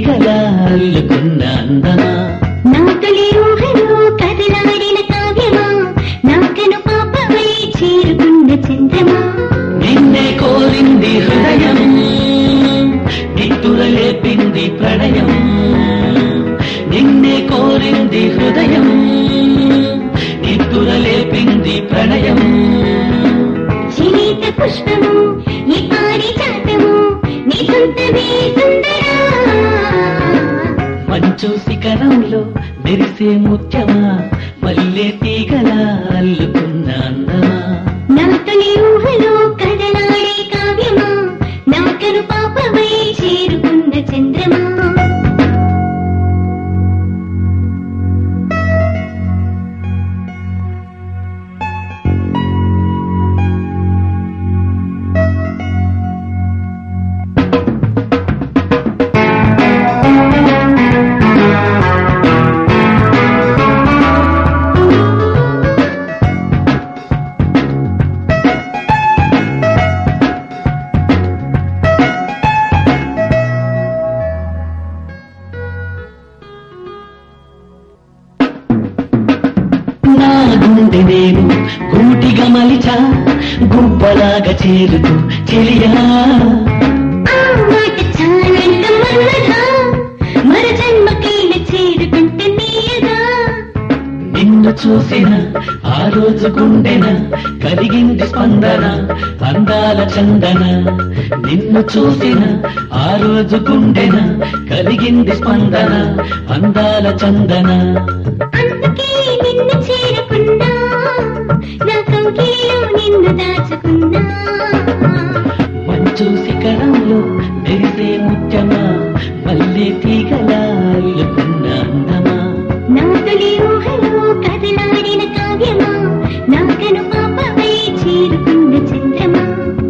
తీగలా అల్లుకున్న అందమా నా తొలి ఊహలో కదలాడిన కావ్యమా నాకను పాపమై చేరుకున్న చంద్రమా నిన్నే కోరింది హృదయం నిత్తురలేపింది ప్రణయం నిన్నే కోరింది హృదయం నిత్తురలేపింది ప్రణయం జీవిత పుష్పము ఈ పారిజాతము నీ సొంతమే సుందరా మంచు శిఖరంలో మెరిసే ముత్యమా మల్లె తీగలా అల్లుకున్న అందమా నా తొలి ఊహలో కదలాడే కావ్యమా నాకను పాపమై చేరుకున్న చంద్రమా నా గుండె నేను గూటిగా మలిచా గుబ్బలాగా చేరుతూ చెలియా ఆ మాట చాలంట మన్నదా మర జన్మకైన చేరుకుంటే నీయగా నిన్ను చూసిన ఆ రోజు గుండెన కలిగింది స్పందన అందాల చందన నిన్ను చూసిన ఆ రోజు గుండెన కలిగింది స్పందన అందాల చందన అందుకే నిన్ను చేరుకున్నా నా కౌగిలిలో నిన్ను దాచుకున్నా మంచు శిఖరంలో మెరిసే ముత్యమా మళ్ళీ తీగలా అల్లుకున్న అందమా నా తొలి ఊహలో కదలాడిన కావ్యమా నాకను పాపమై చేరుకున్న చంద్రమా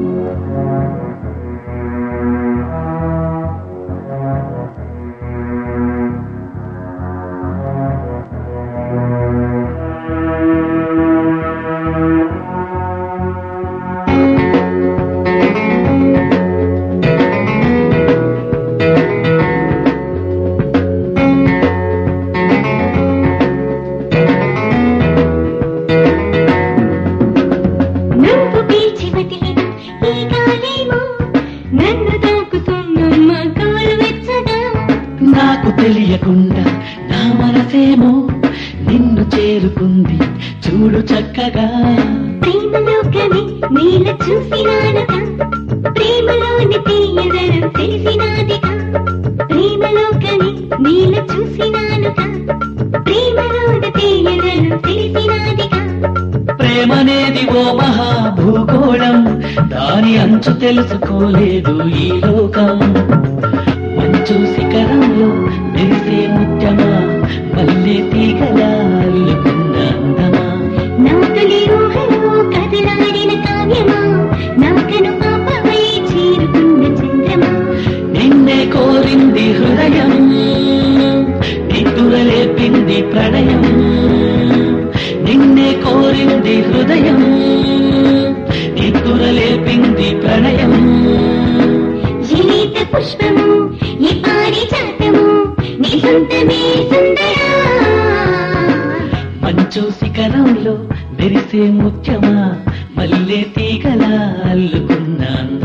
నువ్వు పీల్చి వదిలిన ఈ గాలేమో నన్ను తాకుతున్న మగాలు వెచ్చగా నాకు తెలియకుండా నా మనసేమో నిన్ను చేరుకుంది చూడు చక్కగా ప్రేమలోకమే నీల చూసినానక ప్రేమలోని తీయదనం తెలిసినాదిగా ప్రేమలోకమే నీల చూసినానుక ప్రేమలోని తీయదనం తెలిసినాదిగా ప్రేమనేది ఓ మహా భూగోళం దాని అంచు తెలుసుకోలేదు ఈ లోకం మంచు శిఖరంలో మెరిసే ముత్యమా మళ్ళీ తీగలా అల్లుకున్న అందమా నా తొలి ఊహలో కదలాడిన కావ్యమా నాకను పాపమై చేరుకున్న చంద్రమా నిన్నే కోరింది హృదయం నిద్దురలేపింది ప్రణయం నిన్నే కోరింది హృదయం నిద్దురలేపింది ప్రణయం జీవిత పుష్పము ఈ పారిజాతము నీ సొంతమే సుందరా మంచు శిఖరంలో మెరిసే ముత్యమా మల్లె తీగలా అల్లుకున్న అందమా